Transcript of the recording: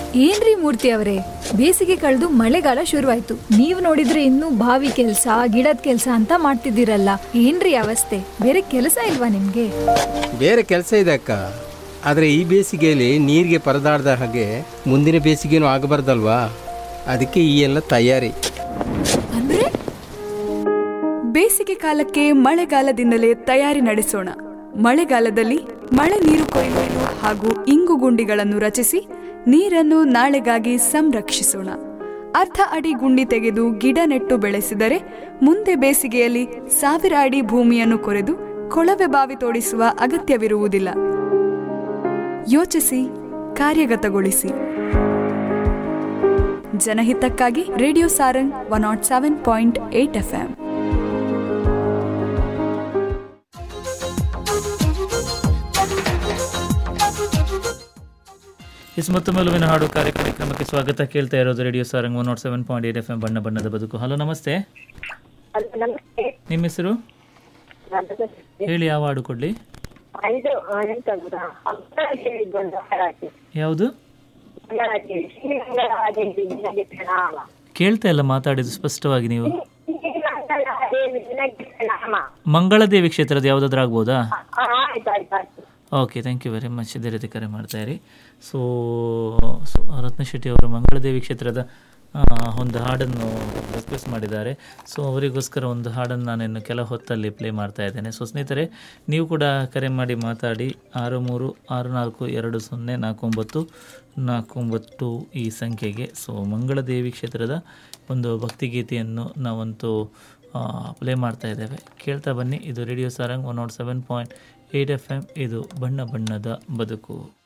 ಏನ್ರಿ ಮೂರ್ತಿ ಅವರೇ ಬೇಸಿಗೆ ಕಳೆದು ಮಳೆಗಾಲ ಶುರುವಾಯ್ತು ನೀವ್ ನೋಡಿದ್ರೆ ಇನ್ನೂ ಬಾವಿ ಕೆಲ್ಸ ಗಿಡದ ಕೆಲ್ಸ ಅಂತ ಮಾಡ್ತಿದ್ದೀರಲ್ಲ ಏನ್ರಿ ಅವಸ್ಥೆ ಬೇರೆ ಕೆಲಸ ಇಲ್ವಾ ನಿಮ್ಗೆ ಬೇರೆ ಕೆಲಸ ಇದೆ ಅಕ್ಕ ಆದರೆ ಈ ಬೇಸಿಗೆಯಲ್ಲಿ ನೀರಿಗೆ ಪರದಾಡ್ದ ಹಾಗೆ ಮುಂದಿನ ಬೇಸಿಗೆನೂ ಆಗಬಾರ್ದಲ್ವಾ ಅದಕ್ಕೆ ಈ ಎಲ್ಲ ತಯಾರಿ ಅಂದ್ರೆ ಬೇಸಿಗೆ ಕಾಲಕ್ಕೆ ಮಳೆಗಾಲದಿಂದಲೇ ತಯಾರಿ ನಡೆಸೋಣ ಮಳೆಗಾಲದಲ್ಲಿ ಮಳೆ ನೀರು ಕೊಯ್ಲು ಹಾಗೂ ಇಂಗು ಗುಂಡಿಗಳನ್ನು ರಚಿಸಿ ನೀರನ್ನು ನಾಳೆಗಾಗಿ ಸಂರಕ್ಷಿಸೋಣ ಅರ್ಧ ಅಡಿ ಗುಂಡಿ ತೆಗೆದು ಗಿಡ ನೆಟ್ಟು ಬೆಳೆಸಿದರೆ ಮುಂದೆ ಬೇಸಿಗೆಯಲ್ಲಿ ಸಾವಿರ ಅಡಿ ಭೂಮಿಯನ್ನು ಕೊರೆದು ಕೊಳವೆ ಬಾವಿ ತೋಡಿಸುವ ಅಗತ್ಯವಿರುವುದಿಲ್ಲ ಯೋಚಿಸಿ ಕಾರ್ಯಗತಗೊಳಿಸಿ ಜನಹಿತಕ್ಕಾಗಿ radio Sarang one nought seven point eight F M is ಮತ್ತು ಮೆಲುವಿನ ಹಾಡು ಕಾರ್ಯ ಕಾರ್ಯಕ್ರಮಕ್ಕೆ ಸ್ವಾಗತ ಕೇಳ್ತಾ ಇರೋದು radio Sarang one nought seven point eight F M ಬಣ್ಣ ಬಣ್ಣದ ಬದುಕು ಹಲೋ ನಮಸ್ತೆ ಹಲೋ ನಮಸ್ತೆ ನಿಮ್ಮ ಹೆಸರು ನಾನು ಹೇಳಿ ಯಾವ ಹಾಡು ಕೊಡಲಿ ಇದು ಆ, ಎಂತ ಗೊತ್ತಾ ಮಂಗಳಾದೇವಿದು ಒಂದು ಹಾಡಾಗಿ ಯಾವುದು ಮಂಗಳಾದೇವಿ ಶ್ರೀ ಮಂಗಳಾದೇವಿ ನಿನಗೆ ಪ್ರಣಾಮ ಕೇಳ್ತಾ ಇಲ್ಲ ಮಾತಾಡಿದ್ದು ಸ್ಪಷ್ಟವಾಗಿ ನೀವು ಶ್ರೀ ಮಂಗಳಾದೇವಿ ನಿನಗೆ ಪ್ರಣಾಮ ಮಂಗಳದೇವಿ ಕ್ಷೇತ್ರದ ಯಾವುದಾದ್ರೂ ಆಗ್ಬೋದಾ ಆ, ಆಯ್ತು ಆಯ್ತು ಆಯ್ತು okay thank you very much ಇದೇ ರೀತಿ ಕರೆ ಮಾಡ್ತಾ ಇರಿ ಸೊ ಸೊ ರತ್ನ ಶೆಟ್ಟಿ ಅವರು ಮಂಗಳದೇವಿ ಕ್ಷೇತ್ರದ ಆ, ಒಂದು ಹಾಡನ್ನು ರಿಕ್ವೆಸ್ಟ್ ಮಾಡಿದ್ದಾರೆ ಸೊ ಅವರಿಗೋಸ್ಕರ ಒಂದು ಹಾಡನ್ನು ನಾನಿನ್ನು ಕೆಲ ಹೊತ್ತಲ್ಲಿ ಪ್ಲೇ ಮಾಡ್ತಾ ಇದ್ದೇನೆ ಸೊ ಸ್ನೇಹಿತರೆ ನೀವು ಕೂಡ ಕರೆ ಮಾಡಿ ಮಾತಾಡಿ ಆರು ಮೂರು ಆರು ನಾಲ್ಕು ಎರಡು ಸೊನ್ನೆ ನಾಲ್ಕು ಒಂಬತ್ತು ನಾಲ್ಕು ಒಂಬತ್ತು ಈ ಸಂಖ್ಯೆಗೆ ಸೊ ಮಂಗಳದೇವಿ ಕ್ಷೇತ್ರದ ಒಂದು ಭಕ್ತಿಗೀತೆಯನ್ನು ನಾವಂತೂ ಪ್ಲೇ ಮಾಡ್ತಾ ಇದ್ದೇವೆ ಕೇಳ್ತಾ ಬನ್ನಿ ಇದು radio Sarang one nought seven point eight F M ಇದು ಬಣ್ಣ ಬಣ್ಣದ ಬದುಕು